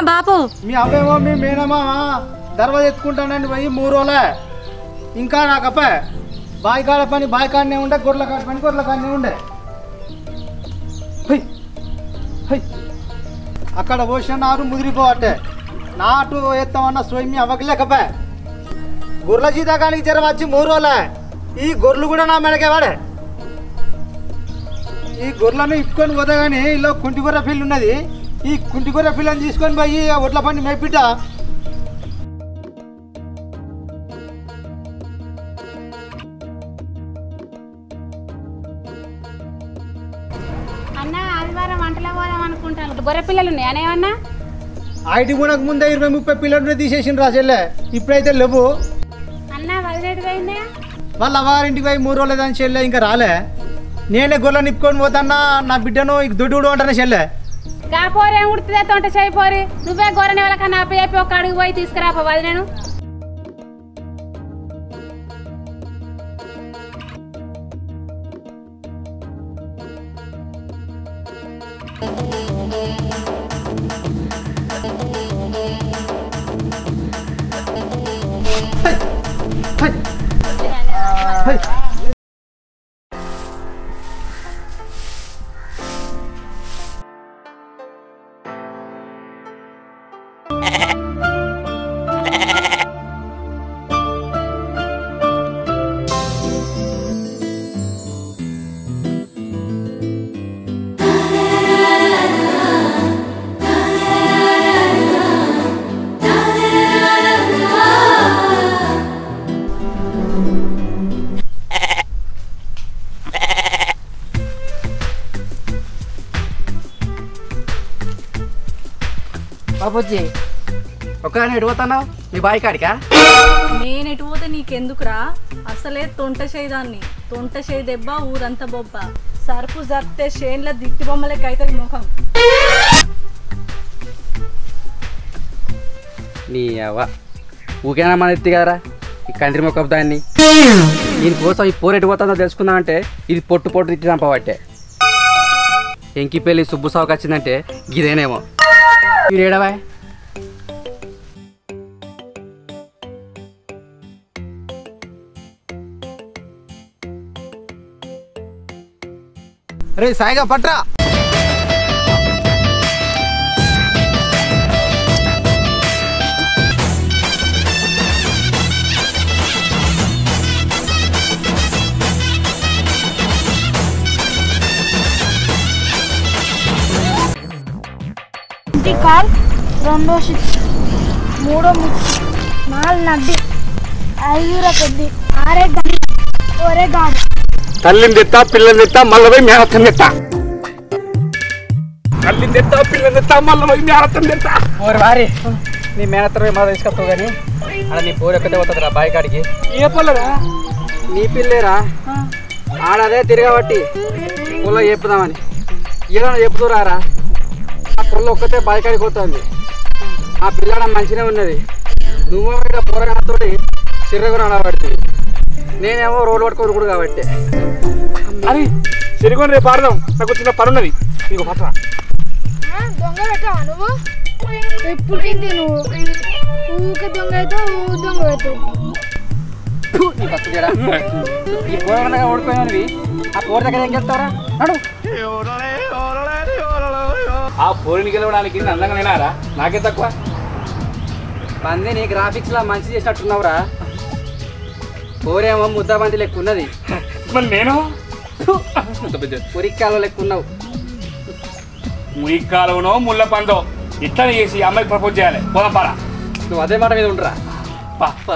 బాపు మీ అవ్వేమో మీ మేనమామ దర్వాజ ఎత్తుకుంటానని పోయి మూడు రోజులే ఇంకా నాకు అప్ప బావి కాడ పని బావి కాడనే ఉండే గొర్రెల కాడ పని గొర్రెల కాడనే ఉండే హై, హై. అక్కడ పోసిన నారు ముదిరిపోవట్టే నాటు ఎత్తామన్న స్వయం అవ్వకలేకపోయా గొర్రెల జీతకానికి జ్వరం వచ్చి మూడు రోజులే ఈ గొర్రెలు కూడా నా మెడకే వాడే ఈ గొర్రెలను ఇప్పుకొని పోతే కానీ ఇలా కుంటి గొర్రె పిల్లి ఉన్నది ఈ కుంటి గొర్రె పిల్లని తీసుకొని పోయి ఆ ఒడ్ల పండి మేపిట అన్న ఆదివారం వంటలో పోదాం అనుకుంటాను గొర్రె పిల్లలు ఉన్నాయి అనేమన్నా ఐటీ కూడా ముందే ఇరవై ముప్పై పిల్లలు తీసేసిన రాజెల్లే ఇప్పుడైతే లేవు అన్న వదిలేడు పోయిందే వాళ్ళ అవ్వారింటికి పోయి మూడు రోజులు దాని చెల్లె ఇంకా రాలే నేనే గొర్రెలు నిప్పుకొని పోతాన్నా నా బిడ్డను ఇక దొడ్డు అంటానే చెల్లె గా పోరేం ఉడుతుందే తొంట చేయిపోరి నువ్వే గొర్రెని వాళ్ళకన్నా అప్ప చెప్పి ఒక అడుగు పోయి తీసుకురాపో వదిలేను హై. బాబుజీ ఒక ఎటు పోతున్నావు మీ బావి కాడికా నేను ఎటు పోతే నీకెందుకురా అసలే తొంట చేయదాన్ని తొంట చేయి దెబ్బ ఊరంతా బొబ్బ సరుపు జరితే షేన్ల దిట్టి బొమ్మలకి అవుతుంది ముఖం నీ అవ్వ ఊకేనా మన ఎత్తి కదరా ఈ కంట్రీ మొక్క దాన్ని దీనికోసం ఈ పోరెటు పోతుందో తెలుసుకుందామంటే ఇది పొట్టు పొట్టు తిట్టి చంపబట్టే ఎంకి పెళ్ళి సుబ్బు సావుకి వచ్చిందంటే ఇదేనేమో ఈడేడవా రే సాయిగా పట్రా ఇంటి కాల్ రెండో సిక్స్ మూడో ముక్స్ నాలుగు నడ్డి ఐదుర పెద్ది ఆరే గడి ఒరే గాడు తల్లిని తెత్తా పిల్లని తెత్తా మళ్ళీ పోయి మేనత్తం తెత్తా తల్లిని తెత్తా పిల్లని తెత్తా మళ్ళీ పోయి మేనత్తం తెత్తా ఓరి వారి నీ మేనత్తరు మా తీసుకొస్తావు కానీ అలా నీ పోరు ఎక్కడే పోతుందిరా బావి కాడికి ఏ పల్లరా నీ పిల్లేరా ఆడదే తిరగబట్టి పొల్ల చెప్పుదామని ఇలా చెప్పుతురారా ఆ పొల్ల ఒక్కతే బాయికాడికి పోతుంది ఆ పిల్లడ మంచిగా ఉన్నది నువ్వు ఇక్కడ పోరగాతో చిర్రగురు అనబడుతుంది నేనేమో రోడ్డు పట్టుకొని ఉరుకుడు కాబట్టి అని సిరిగొని రేపు ఆడదాం నాకు చిన్న పని ఉన్నది నీకు పట్ల దొంగ పెట్టావా నువ్వు ఎప్పుడు తింది నువ్వు ఊకే దొంగ అయితే ఊ దొంగ పెట్టు ఫు, నీ బతుకు జరా. ఈ పోరగా ఓడిపోయినవి ఆ పోర దగ్గర ఏం చేస్తావరా నడు ఆ పోరిని గెలవడానికి నేను అందంగా నేనారా నాకే తక్కువ పందిని గ్రాఫిక్స్ లా మంచి చేసినట్టున్నావురా పోరేమో ముద్ద బంతి లెక్క ఉన్నది మరి నేను ఉరిక్కాలో లెక్క ఉన్నావు ముయ్యకాలవనో ముళ్ళ పందో ఇట్లనే చేసి ఈ అమ్మాయికి ప్రపోజ్ చేయాలి పోదాం పారా నువ్వు అదే మాట మీద ఉండరా పా పా.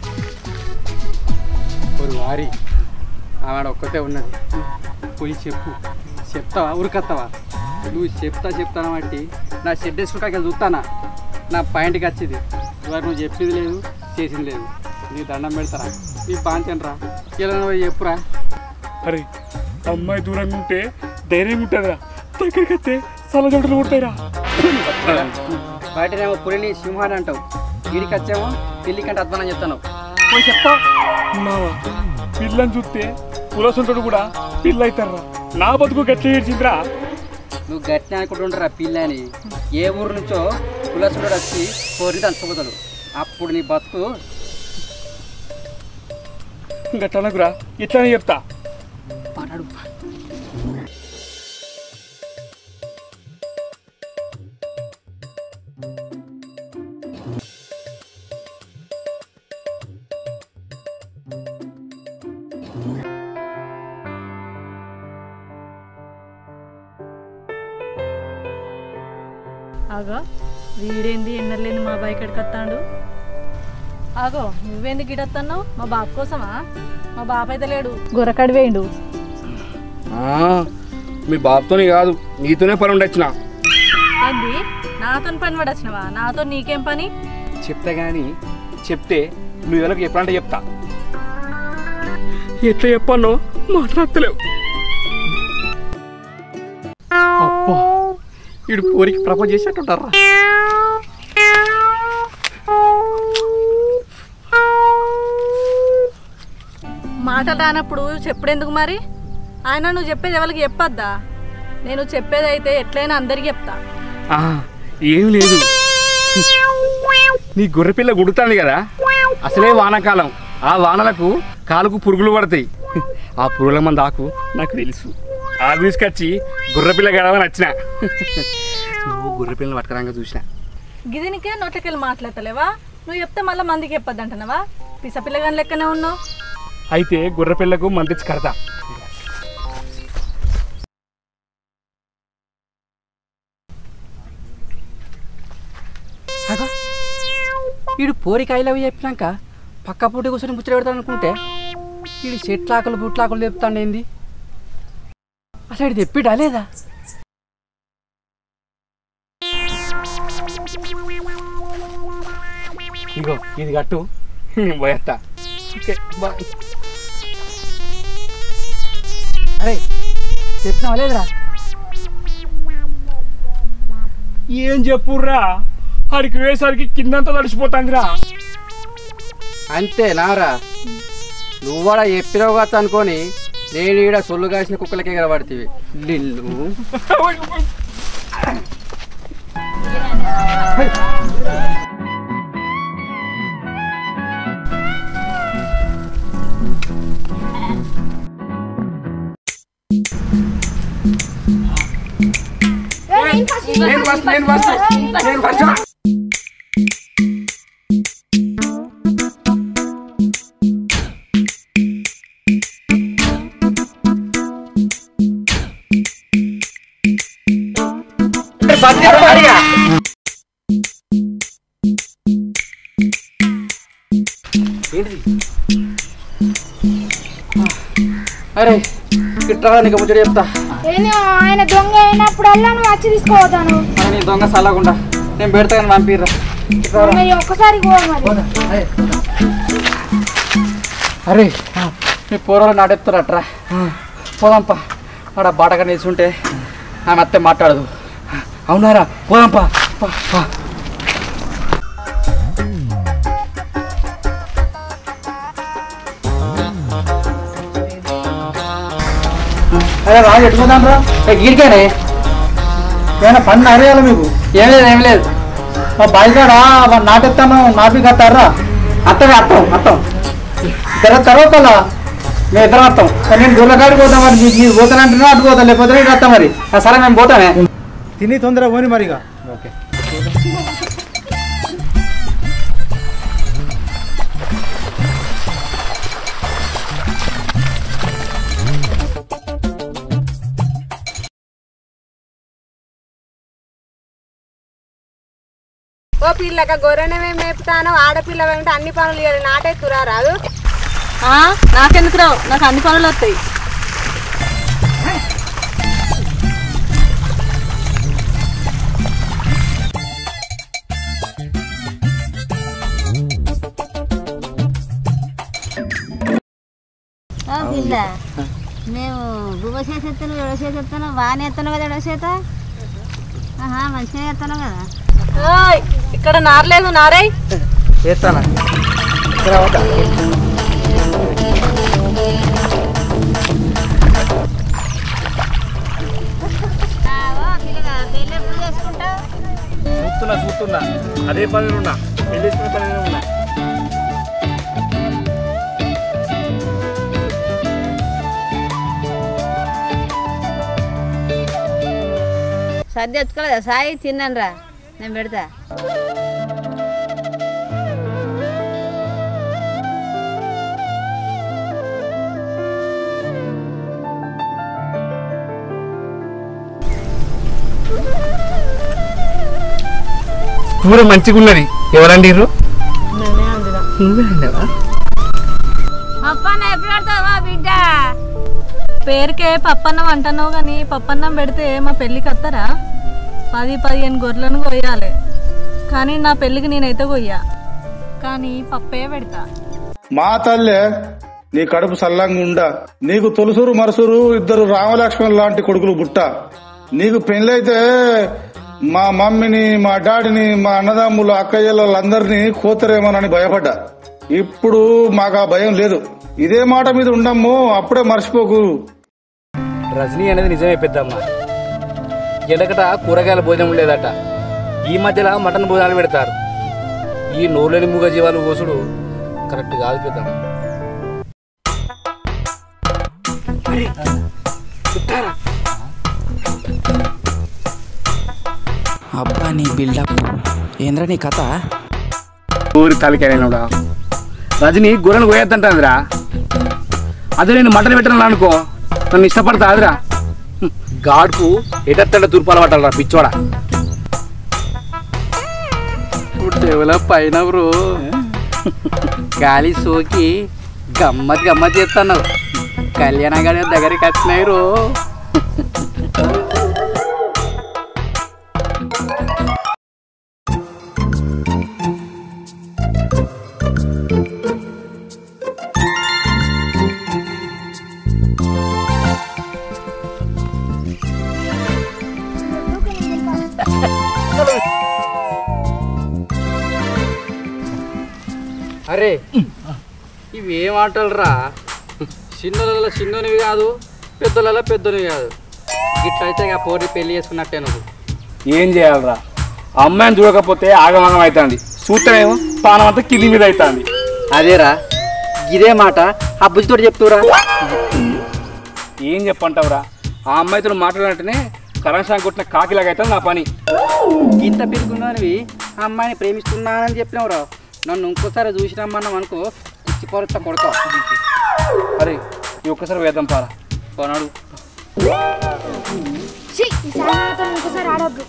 ஒரு వారి ఆవిడ ఒక్కతే ఉన్నది పోయి చెప్పు చెప్తావా ఉరికత్తావా నువ్వు చెప్తా చెప్తానా బట్టి నా షెడ్ వేసుకుంటా చూస్తానా నా పాయింట్కి వచ్చింది ఇవాళ నువ్వు చెప్పింది లేదు చేసింది లేదు నీ దండం పెడతారా నీ బాంచనరా ఇలా పోయి చెప్పురా అరే అమ్మాయి దూరంగా ఉంటే ధైర్యం ఉంటుందిరా దగ్గరికి వస్తే సలజోటలు కొడతాయిరా బయటనేమో పులిని సింహాన్ని అంటావు వీడికి వచ్చేమో పిల్లి కంటే అద్వానం చెప్తాను పోయి చెప్తా మావా పిల్లని చూస్తే పులసంటుడు కూడా పిల్ల అవుతారా నా బతుకు గట్ల ఏడ్చిందిరా నువ్వు గట్టి అనుకుంటుంటారా పిల్లని ఏ ఊరు నుంచో పులసుడు వచ్చి కోరి దంచబోతాడు అప్పుడు నీ బతుకు గట్లనకురా ఇట్లానే చెప్తా పాడాడు ఆగో వీడేంది ఎన్నర్లేని మా బాయ్ ఇక్కడికి వస్తాడు ఆగో నువ్వేంది గిడత్తన్నావు మా బాబు కోసమా మా బాబు అయితే లేడు గొర్రకడి వేయండు మీ బాబుతోనే కాదు నీతోనే పని ఉండొచ్చిన ఏంది నాతో పని పడచ్చినవా నాతో నీకేం పని చెప్తా కానీ చెప్తే నువ్వు ఎవరికి ఎప్పుడంటే చెప్తా ఎట్లా చెప్పానో మాట్లాడతలేవు అబ్బా వీడు పోరికి ప్రపోజ్ చేసేట్టుంటారా మాటలు రానప్పుడు చెప్పుడెందుకు మరి ఆయన నువ్వు చెప్పేది ఎవరికి చెప్పొద్దా నేను చెప్పేది అయితే ఎట్లయినా అందరికి చెప్తా ఆ, ఏం లేదు నీ గొర్రెపిల్ల గుడుతుంది కదా అసలే వానాకాలం ఆ వానలకు కాలుకు పురుగులు పడతాయి ఆ పురుగుల మంది ఆకు నాకు తెలుసు ఆ తీసుకొచ్చి గొర్రెపిల్ల గడవని వచ్చిన నువ్వు గొర్రెపిల్లని పట్టుకురాగా చూసిన గిదినికే నోట్లకెళ్ళి మాట్లాడతలేవా నువ్వు చెప్తే మళ్ళీ మందికి చెప్పొద్దు అంటున్నావా పిసపిల్లగాని లెక్కనే ఉన్నావు అయితే గొర్రెపిల్లకు మందిచ్చి కడతా అగా వీడు పోరికాయలు చెప్పినాక పక్క పూట కూర్చొని ముచ్చట పెడతాను అనుకుంటే వీడు చెట్లాకలు బుట్లాకలు చెప్తాండి ఏంది అసలు ఇది తెప్పిడా లేదా ఇగో ఇది కట్టు నేను పోయేస్తా ఓకే బాయ్ అరే చెప్పినావా లేదురా ఏం చెప్పుర్రా ఆడికి వేసరికి కిందంతా తడిసిపోతుందిరా అంతే నారా నువ్వు కూడా చెప్పినావు కదా అనుకొని నేను ఈడ సొల్లు కాసిన కుక్కలకే కనబడుతుంది నిన్ను నేను ఫస్ట్ నేను ఫస్ట్ నేను ఫస్ట్ అరే ఇట్లా నీకు ముచ్చట చెప్తా నేను ఆయన దొంగ అయినప్పుడల్లా నువ్వు వచ్చి తీసుకోపోతాను అరే నీ దొంగ సల్లగుండా నేను పెడతాను పంపిర్రా మరి ఒక్కసారి పో మరి అరే మీ పూర్వలు నాటెత్తారట్రా పోదాంపా ఆడ బాటగా నిల్చుంటే ఆమె అత్తే మాట్లాడదు అవునారా పోదాంపా పా, పా. అరే రాజు ఎటు పోదాం రా గీరికేనే ఏమైనా పని అరేయాలి మీకు ఏం లేదు ఏం లేదు మా బాయికాడ నాటెత్తాను నాపి కట్టారా అత్తమే అత్తం అత్తం జర తర్వాత మేము ఇద్దరం అత్తం నేను గుర్రకాడికి పోతాం మరి మీకు మీరు పోతానంటున్నా అటు పోతా లేకపోతే ఇటు వస్తా మరి ఆ, సరే మేము పోతామే తిని తొందర పోని మరిగా ఓ పిల్లక గొర్రెనమే మేపుతాను ఆడపిల్ల వెంట అన్ని పనులు చేయాలి నాటెత్తురా రాదు ఆ, నాకెందుకు రావు నాకు అన్ని పనులు వస్తాయి ఓ పిల్ల మేము గువ్వ చేసేస్తాను ఎడవ చేసేస్తాను బాగానే ఎత్తాను కదా ఎడవ చేత ఆహా మంచిగా ఎత్తాను కదా ఓయ్, ఇక్కడ నారలేదు నారై చేస్తానా ఓ పిల్లగా పెళ్ళి ఎప్పుడు చేసుకుంటావు చూస్తున్నా చూస్తున్నా అదే పని ఉన్నా పెళ్లి చేసుకునే పని ఉన్నా సర్ది ఎత్తుకోలేదా సాయి తిన్నాను రా నేను పెడతా కూర మంచిగా ఉన్నది ఎవరండిర్రు అప్పన్న ఎప్పుడు పెడతావా బిడ్డ పేరుకే పప్పన్నం అంటున్నావు కానీ పప్పన్నం పెడితే మా పెళ్ళికి వస్తారా పది పదిహేను గొర్రెలను కొయ్యాలి కానీ నా పెళ్ళికి నేనైతే కొయ్యా కానీ పప్పే పెడతా మా తల్లే నీ కడుపు సల్లంగా ఉండ నీకు తొలుసురు మరుసురు ఇద్దరు రామలక్ష్మణ్ లాంటి కొడుకులు బుట్ట నీకు పెళ్ళైతే మా మమ్మీని మా డాడీని మా అన్నదమ్ములు అక్కయ్యలు వాళ్ళందరినీ కోతరేమోనని భయపడ్డా ఇప్పుడు మాకు ఆ భయం లేదు ఇదే మాట మీద ఉండమ్ము అప్పుడే మర్చిపోకు రజనీ అనేది నిజమే పెద్దమ్మ ఎడకట కూరగాయల భోజనం లేదట ఈ మధ్యలో మటన్ భోజనాలు పెడతారు ఈ నోరులేని మూగ జీవాలు కోసుడు కరెక్ట్ కాదు పెద్దమ్మ అబ్బా నీ బిల్డప్ ఏంద్రా నీ కథ ఊరి తలకాయనడా రజని గొర్రెను కోయద్దంటాదిరా అదే నేను మటన్ పెట్టను అనుకో నన్ను ఇష్టపడతాదిరా హ్మ్. గాడ్కు ఎటత్తడ తూర్పాలు పట్టాలరా పిచ్చోడా ఇప్పుడు డెవలప్ అయిన బ్రో గాలి సోకి గమ్మత్ గమ్మత్ చేస్తున్నావు కళ్యాణ గారి దగ్గరికి వచ్చినాయి రో అరే ఇవేం ఆటలు రా చిన్నలలో చిన్ననివి కాదు పెద్దలలో పెద్దనివి కాదు గిట్లయితే ఇక పోటీ పెళ్లి చేసుకున్నట్టే నువ్వు ఏం చేయాలరా ఆ అమ్మాయిని చూడకపోతే ఆగమాగం అవుతుంది చూస్తేనేమో పానం అంతా కింది మీద అవుతుంది అదేరా ఇదే మాట ఆ బుజ్జితో చెప్తురా ఏం చెప్పంటావురా ఆ అమ్మాయితో మాట్లాడంటేనే కరెంట్ షాక్ కొట్టిన కాకిలాగా అవుతుంది నా పని ఇంత పెరుగున్నవి ఆ అమ్మాయిని ప్రేమిస్తున్నానని చెప్పినావురా నన్ను ఇంకోసారి చూసినామన్నాం అనుకో ఇచ్చి పొరత కొడతావు అరే ఈ ఒక్కసారి వేద్దాం పారా కొనడు ఛీ, ఈసారి నాతో ఇంకోసారి ఆడొద్దు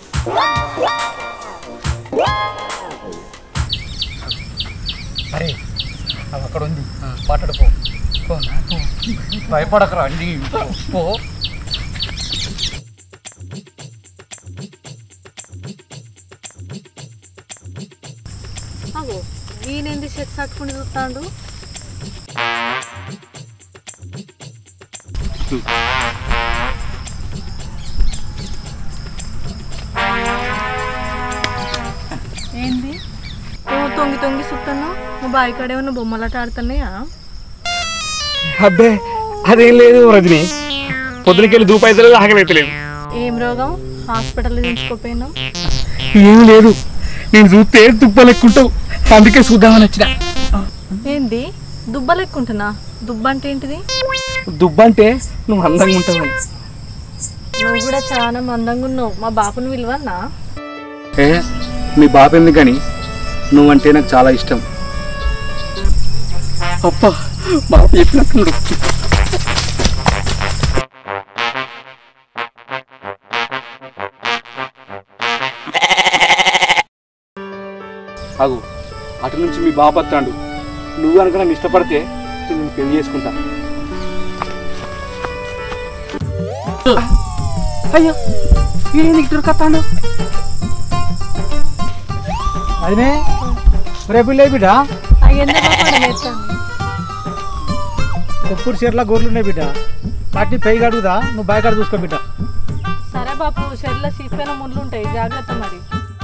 అరే అది అక్కడ ఉంది మాట్లాడుకో భయపడకరా అండి పో అగో ఈయనేంది షర్ట్స్ కట్టుకుని చూస్తాడు ఏంది నువ్వు తొంగి తొంగి చూస్తున్నావు నువ్వు బావి కాడ ఏమన్నా బొమ్మలాట ఆడుతున్నాయా అబ్బే అదేం లేదు రజని పొద్దునకెళ్ళి దూపైతలేదు ఆకలి అవుతలేదు ఏం రోగం హాస్పిటల్ తీసుకోపోయినావు ఏం లేదు నేను చూస్తే తుప్పలెక్కుంటావు అందుకే చూద్దామని వచ్చిన ఏంది దుబ్బ లెక్కుంటున్నా దుబ్బ అంటే ఏంటిది దుబ్బంటే నువ్వు అందంగా ఉంటావు నువ్వు కూడా చాలా మందంగా ఉన్నావు మా బాపుని విలువన్నా ఏ మీ బాబు ఎందుకని నువ్వంటే నాకు చాలా ఇష్టం అప్ప బాబు చెప్పినట్టున్నాడు అగు అటు నుంచి మీ బాబు వస్తాడు నువ్వు కనుక నన్ను ఇష్టపడితే నేను పెళ్లి చేసుకుంటా అయ్యో ఏంది ఇటు కత్తాడు అదినే రేపు లే బిడ్డ అయ్యిందే బాపా నేర్చాను ఎప్పుడు చీరల గొర్రెలు ఉన్నాయి బిడ్డ వాటిని పై కడుగుదా నువ్వు బయకాడ చూసుకో బిడ్డ సరే బాపు షెడ్ల సీపైన ముళ్ళు ఉంటాయి జాగ్రత్త మరి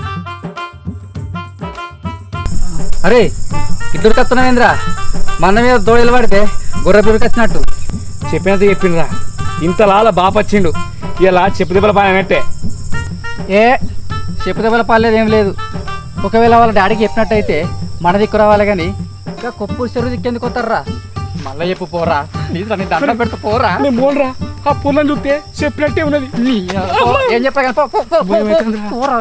అరే ఇద్దరు కత్తున్నావేంద్రా మన మీద దోడలు పడితే గొర్రె పిల్లకి వచ్చినట్టు చెప్పినంత చెప్పిండ్రా ఇంత లాల బాప వచ్చిండు ఇలా చెప్పు దెబ్బల పాయనట్టే ఏ చెప్పు దెబ్బల పాలేదు ఏం లేదు ఒకవేళ వాళ్ళ డాడీకి చెప్పినట్టయితే మన దిక్కు రావాలి కానీ ఇంకా కొప్పు చెరువు దిక్కేందుకు వస్తారా మళ్ళీ చెప్పు పోరా ప్లీజ్ నీ దండం పెడతా పోరా నేను మోల్రా ఆ పుల్లని చూస్తే చెప్పినట్టే ఉన్నది నీ అబ్బో, ఏం చెప్పా కానీ పో, పో, పో, పో, పో, పోరా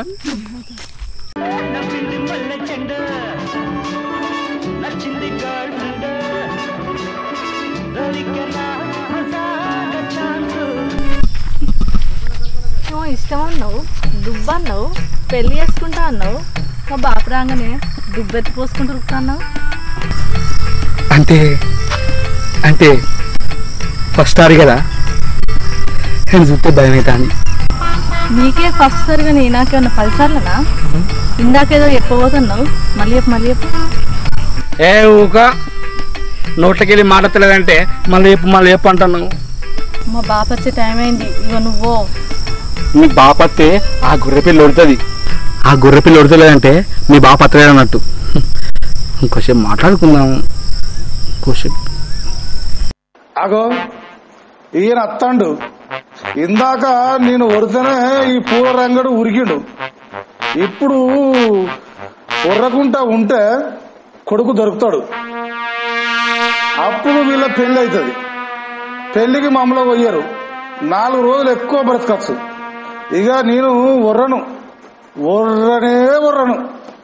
ఏమో ఇష్టం అన్నావు దుబ్బ అన్నావు పెళ్ళి చేసుకుంటా అన్నావు మా బాపు రాగానే దుబ్బెత్తి పోసుకుంటూ ఉరుకుతా అన్నావు అంటే అంటే ఫస్ట్ సారి కదా నేను చూస్తే భయం అవుతాను నీకే ఫస్ట్ సారి కానీ నాకేమన్నా పది సార్లనా ఇందాకేదో చెప్పబోతున్నావు మళ్ళీ చెప్పు మళ్ళీ చెప్పు ఏ ఊక నోట్లకి వెళ్ళి మాట్లాడలేదంటే మళ్ళీ చెప్పు మళ్ళీ చెప్పు అంటున్నావు మా బాప వచ్చే టైం అయింది ఇక నువ్వు మీ బాపత్తే ఆ గొర్రె పిల్ల ఉడుతుంది ఆ గొర్రె పిల్ల ఉడతలేదంటే మీ బాప అత్తలేదు అన్నట్టు ఇంకోసేపు మాట్లాడుకుందాం ఇంకోసేపు అగో ఈయన అత్తండు ఇందాక నేను వరితేనే ఈ పూల రంగడు ఉరిగిండు ఇప్పుడు ఉర్రకుంటా ఉంటే కొడుకు దొరుకుతాడు అప్పుడు వీళ్ళ పెళ్లి అవుతుంది పెళ్లికి మమ్మల్ని పోయారు నాలుగు రోజులు ఎక్కువ బ్రతకచ్చు ఇక నేను ఉర్రను ఉర్రనే ఉర్రను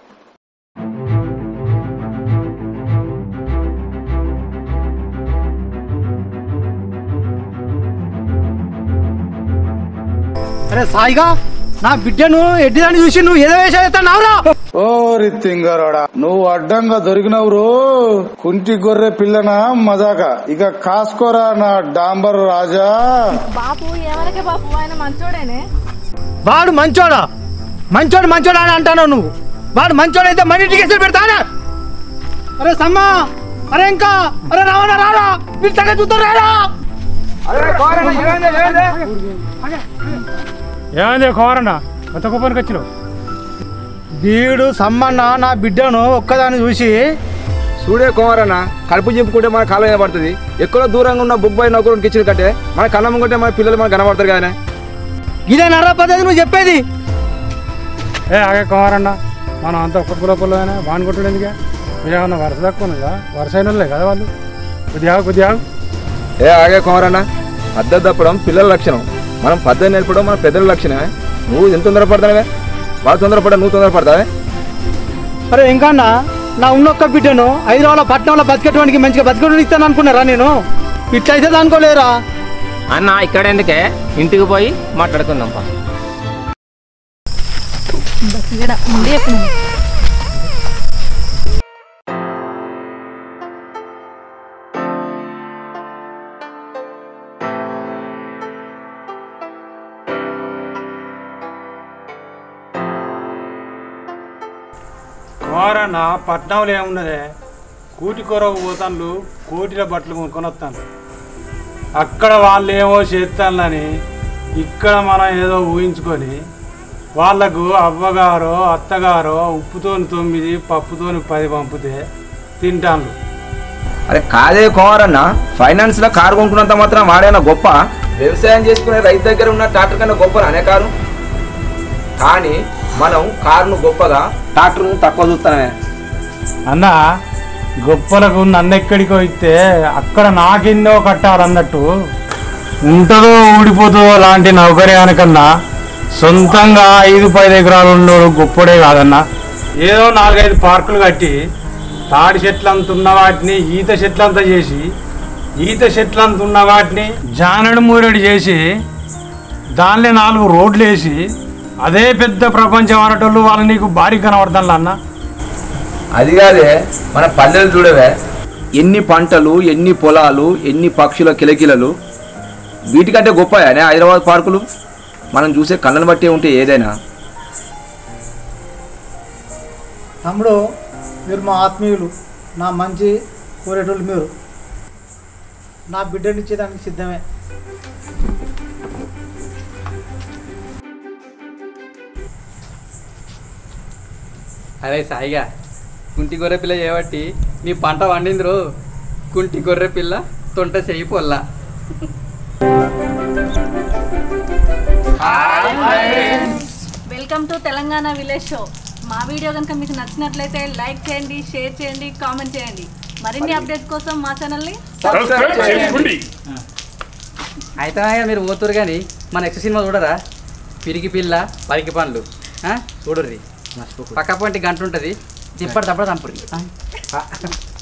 అరే సాయిగా నా బిడ్డను ఎడ్డిదాన్ని చూసి నువ్వు ఏదో వేసేస్తావురా ఓ రిత్తింగారోడా నువ్వు అడ్డంగా దొరికినవు రో కుంటి గొర్రె పిల్లన మజాక ఇక కాసుకోరా నా డాంబర్ రాజా బాపు ఎవరికే బాపు ఆయన మంచోడేనే వాడు మంచోడా మంచోడు మంచోడా అని అంటాను నువ్వు వాడు మంచోడైతే మన ఇంటికి ఎసురు పెడతానా అరే సమ్మా అరే ఇంకా అరే రావణ రారా మీరు తగ్గ చూస్తారు రారా ఏమైంది కోరన్న కొత్త కుప్పనికి వచ్చినావు వీడు సమ్మన్న నా బిడ్డను ఒక్కదాన్ని చూసి చూడే కుమారన్న కడుపు చింపుకుంటే మన కాలం పడుతుంది ఎక్కడో దూరంగా ఉన్న బుక్ బై నౌకరునికి ఇచ్చిన కంటే మన కళ్ళ ముంగంటే మన పిల్లలు మనకు కనబడతారు కానీ ఇదే నర్ర పద్ధతి నువ్వు చెప్పేది ఏ ఆగే కుమారన్న మనం అంతా ఒక్క కుల పొలమైనా వాన్ కొట్టుడు ఎందుకే మీరేమన్నా వరుస తక్కువ ఉన్నదా వరుస అయిన వాళ్ళే కదా వాళ్ళు కొద్దిగా కొద్దిగా ఏ ఆగే కుమారన్న పద్ధతి తప్పడం పిల్లల లక్షణం మనం పద్ధతి నేర్పడం మన పెద్దల లక్షణమే నువ్వు ఎంత తొందరపడతావే వాళ్ళు తొందరపడ్డా నువ్వు తొందరపడతావే అరే ఇంకా అన్న, నా ఉన్నొక్క బిడ్డను హైదరాబాద్ పట్టణంలో బతికేటువంటి మంచిగా బతికేటువంటి ఇస్తాను అనుకున్నారా నేను ఇట్లయితే అనుకోలేరా అన్న ఇక్కడ ఎందుకే ఇంటికి పోయి మాట్లాడుకుందాం పా ఇక్కడ ముందే చెప్పు నువ్వు. కుమారన్న పట్నంలో ఏమున్నదే కూటి కొరకు పోతాను కోటిల బట్టలు కొనుక్కొని వస్తాను అక్కడ వాళ్ళు ఏమో చేస్తానని ఇక్కడ మనం ఏదో ఊహించుకొని వాళ్ళకు అవ్వగారో అత్తగారో ఉప్పుతోని తొమ్మిది పప్పుతోని పది పంపితే తింటాను అరే కాదే కుమారన్న ఫైనాన్స్ లో కారు కొనుక్కున్నంత మాత్రం వాడైనా గొప్ప వ్యవసాయం చేసుకునే రైతు దగ్గర ఉన్న ట్రాక్టర్ కన్నా గొప్ప అనే కారు కానీ మనం కారును గొప్పగా ట్రాక్టర్ను తక్కువ చూస్తామే అన్న గొప్పలకు నన్నెక్కడికో ఇస్తే అక్కడ నాకెందో కట్టాలన్నట్టు ఉంటుందో ఊడిపోతుందో లాంటి నౌకర్యానికన్నా సొంతంగా ఐదు పది ఎకరాలు ఉన్నోడు గొప్పడే కాదన్న ఏదో నాలుగైదు పార్కులు కట్టి తాడి చెట్లంత ఉన్న వాటిని ఈత చెట్లంతా చేసి ఈత చెట్లంత ఉన్న వాటిని జానడు మూరెడు చేసి దానిలో నాలుగు రోడ్లు వేసి అదే పెద్ద ప్రపంచం అనేటోళ్ళు వాళ్ళు నీకు భారీ కనబడతాను అన్న అది కాదే మన పల్లెలు చూడవే ఎన్ని పంటలు ఎన్ని పొలాలు ఎన్ని పక్షుల కిలకిలలు వీటికంటే గొప్ప హైదరాబాద్ పార్కులు మనం చూసే కళ్ళను బట్టే ఉంటే ఏదైనా తమ్ముడు మీరు మా ఆత్మీయులు నా మంచి కోరేటోళ్ళు మీరు నా బిడ్డని ఇచ్చేదానికి సిద్ధమే అరే సాయిగా కుంటి గొర్రె పిల్ల చేయబట్టి నీ పంట వండిందిరో కుంటి గొర్రె పిల్ల తొంట చేయి పొల్ల welcome to Telangana village show మా వీడియో కనుక మీకు నచ్చినట్లయితే లైక్ చేయండి షేర్ చేయండి కామెంట్ చేయండి మరిన్ని అప్డేట్స్ కోసం మా ఛానల్ని సబ్స్క్రైబ్ చేసుకోండి అయితే మీరు పోతురు కానీ మన నెక్స్ట్ సినిమా చూడరా పిరికి పిల్ల పరికి పండ్లు ఆ? చూడుర్రి పక్క పంటి గంట ఉంటుంది తిప్పటి తప్పడ చంపుర్రి